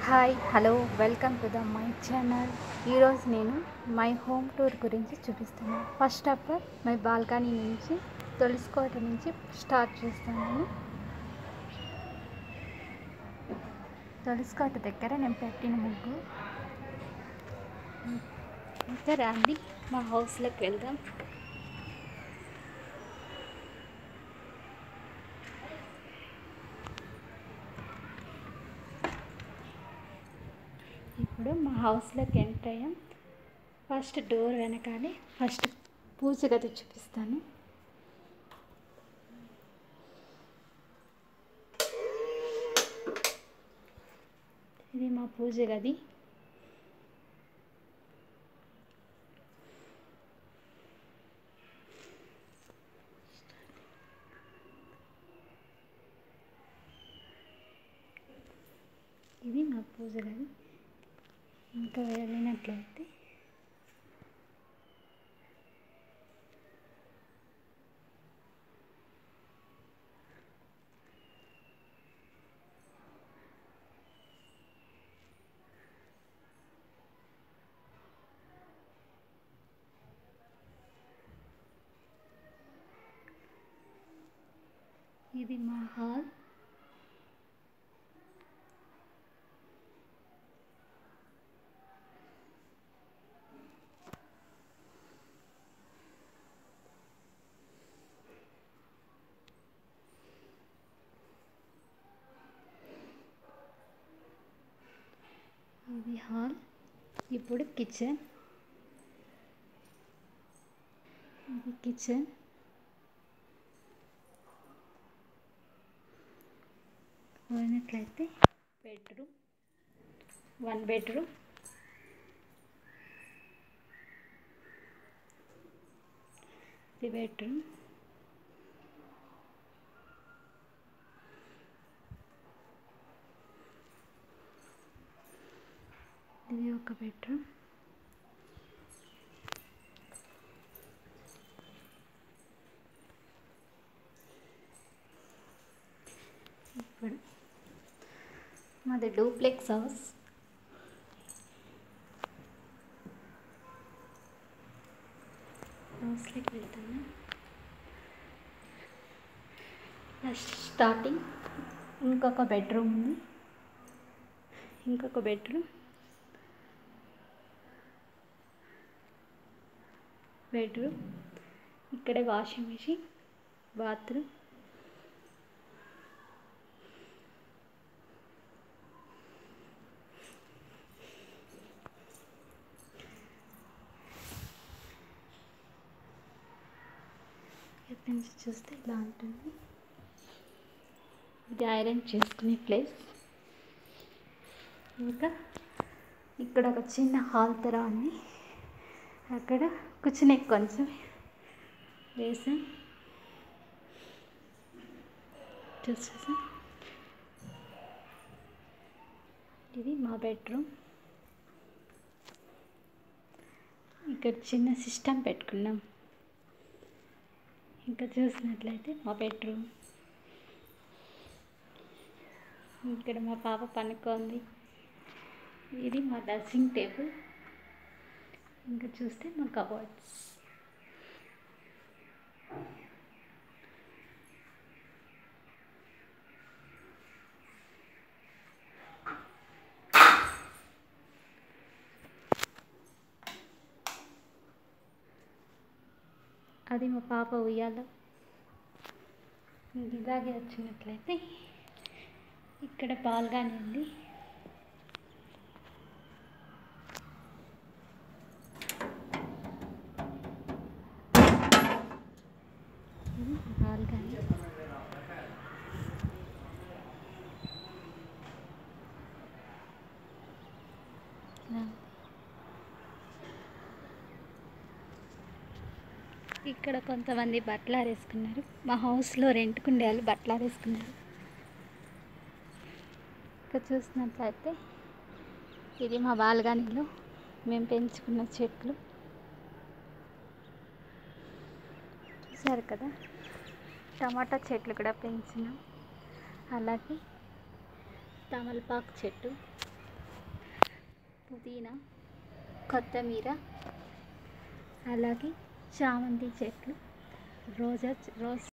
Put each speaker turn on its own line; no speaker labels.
hi hello welcome to the my channel ఈరోజు నేను my home tour గురించి చూపిస్తాను first of all my balcony నుంచి తొలిసుకోట నుంచి స్టార్ట్ చేస్తాను తొలిసుకోట దగ్గర నేను పెట్టిన ముగ్గు ఇంకా రండి మా హౌస్లోకి వెళ్దాం ఇప్పుడు మా హౌస్లోకి ఎంటర్ అయ్యాం ఫస్ట్ డోర్ వెనకాలే ఫస్ట్ పూజ గది చూపిస్తాను ఇది మా పూజ గది ఇది మా పూజ గది ఇంకా వెళ్ళినట్లయితే ఇది మా హాల్ ఇది హాల్ ఇప్పుడు కిచెన్ ఇది కిచెన్ పోయినట్లయితే బెడ్రూమ్ వన్ బెడ్రూమ్ ఇది బెడ్రూమ్ ఇది ఒక బెడ్రూమ్ ఇప్పుడు మాది డూప్లెక్స్ హౌస్ హౌస్లోకి వెళ్తాను ఫస్ట్ స్టార్టింగ్ ఇంకొక బెడ్రూమ్ ఉంది ఇంకొక బెడ్రూమ్ బెడ్రూమ్ ఇక్కడే వాషింగ్ మిషన్ బాత్రూమ్ ఇక్కడి నుంచి చూస్తే ఇలా ఉంటుంది ఇది ఐరన్ చేసుకునే ప్లేస్ ఇంకా ఇక్కడ ఒక చిన్న హాల్ తర ఉంది అక్కడ కూర్చునే కొంచెం వేసాం చూసేసాం ఇది మా బెడ్రూమ్ ఇక్కడ చిన్న సిస్టమ్ పెట్టుకున్నాం ఇంకా చూసినట్లయితే మా బెడ్రూమ్ ఇక్కడ మా పాప పనుకుంది ఇది మా డ్రెస్సింగ్ టేబుల్ ఇంకా చూస్తే మా కబోర్డ్స్ అది మా పాప ఉయ్యాల ఇలాగే వచ్చినట్లయితే ఇక్కడ బాల్గాని ఉంది బాల్గాని ఇక్కడ కొంతమంది బట్టలు ఆరేసుకున్నారు మా హౌస్లో రెంట్కుండే వాళ్ళు బట్టలు ఆరేసుకున్నారు ఇక్కడ చూసినట్లయితే ఇది మా బాల్కనీలో మేము పెంచుకున్న చెట్లు చూసారు కదా టమాటా చెట్లు కూడా పెంచినాం అలాగే తమలపాకు చెట్టు పుదీనా కొత్తిమీర అలాగే చామంతి చెట్లు రోజా రోజ్